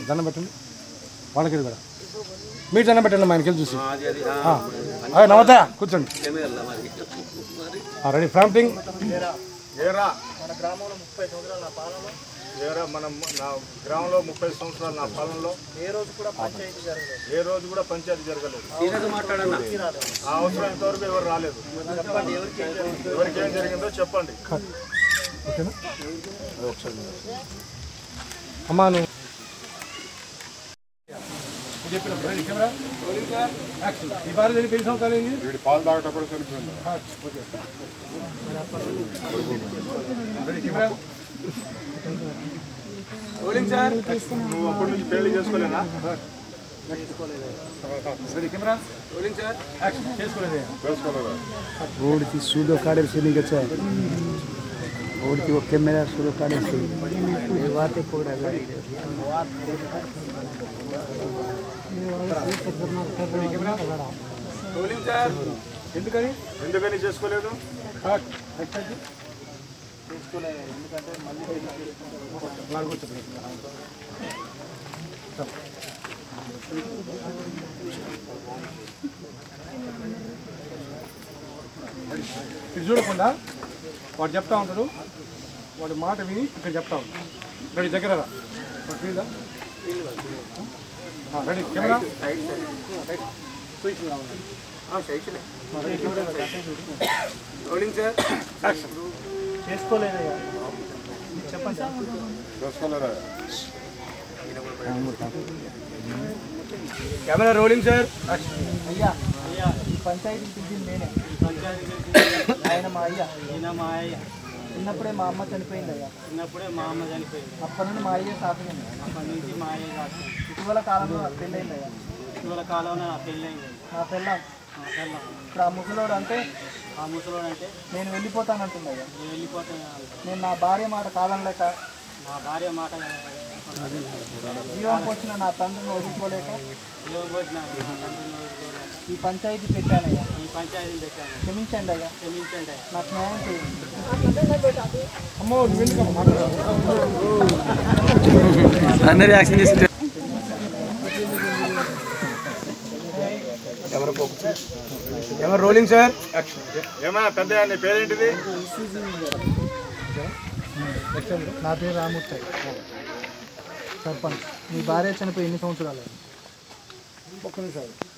దండం పెట్టండి వాళ్ళకి కూడా మీరు దండం పెట్టండి మా ఆయనకి చూసి ఆ. అదే నమ్మతా కూర్చోండి రెడీ ఫ్రాంప్టింగ్ ఏరా మన గ్రామంలో ముప్పై సంవత్సరాల నా పాలనలో ఏరా మనం నా గ్రామంలో ముప్పై సంవత్సరాల నా పాలనలో ఏ రోజు కూడా పంచాయతీ జరగలేదు ఏ రోజు కూడా పంచాయతీ జరగలేదు ఆ అవసరం ఇంతవరకు ఎవరు రాలేదు చెప్పండి ఎవరికి ఎవరికి ఏం జరిగిందో చెప్పండి ఓకేనా అమ్మా నువ్వు నువ్వు చెప్పినప్పుడు రెడీ కెమెరా యాక్షన్ ఈ భార్య చనిపోయి ఎన్ని సంవత్సరాలు అయింది పాలు తాగేటప్పుడు చనిపోయింది రెడీ కెమెరా నువ్వు అప్పటి నుంచి పెళ్లి చేసుకోలేనా రెడీ కెమెరా యాక్షన్ చేసుకోలేదు చేసుకోలేదా रोड की सूडो काढ़े से नहीं गचा रोड की वो कैमरा सूडो काढ़े से ये बातें कोड़ा गाड़ी ఎందుకని ఎందుకని చేసుకోలేదు కట్ ఎక్సైట్ నాలుగు కూర్చోండి. ఇది చూడకుండా వాడు చెప్తా ఉంటాడు వాడి మాట విని ఇక్కడ చెప్తా ఉంటాడు రెడీ దగ్గర రా వాడు ఫీల్డా రెడీ కెమెరా స్విచ్ కావాలి చేసుకోలేదయ్యా చేసుకోలేదా కెమెరా రోలింగ్ సార్ అయ్యా ఈ పంచాయతీ పిలిచింది నేనే ఆయన మా అయ్య ఈయన మా అయ్య చిన్నప్పుడే మా అమ్మ చనిపోయింది అయ్యా చిన్నప్పుడే మా అమ్మ చనిపోయింది అప్పటి నుండి మా అయ్యే సాగుతుంది అప్పటి నుంచి మా అయ్య కాదు ఇటీవల కాలంలో నాకు పెళ్ళైంది అయ్యా ఇటీవల కాలంలో నా పెళ్ళయింది నా పెళ్ళాం మా పిల్ల ఇప్పుడు ఆ ముసలోడు అంటే ఆ ముసలోడు అంటే నేను వెళ్ళిపోతానంటుంది అయ్యా నేను వెళ్ళిపోతాను నేను నా భార్య మాట కాదనలేక మా భార్య మాట జీవం పోసిన నా తండ్రిని వదులుకోలేక ఏం పోసిన నా తండ్రిని వదులుకోలేదు. ఈ పంచాయతీ పెట్టానయ్యా ఈ పంచాయతీని పెట్టాను క్షమించండి అయ్యా క్షమించండి నాకు న్యాయం చేయండి అమ్మో నువ్వు ఎందుకు మాట్లాడాలి అందరు యాక్షన్ చేసి కెమెరా రోలింగ్ సార్ ఏమైనా పెద్ద నీ పేరేంటిది నా పేరు రామూర్తి సర్పంచ్ మీ భార్య చనిపోయి ఎన్ని సంవత్సరాలు ఒక్క నిమిషం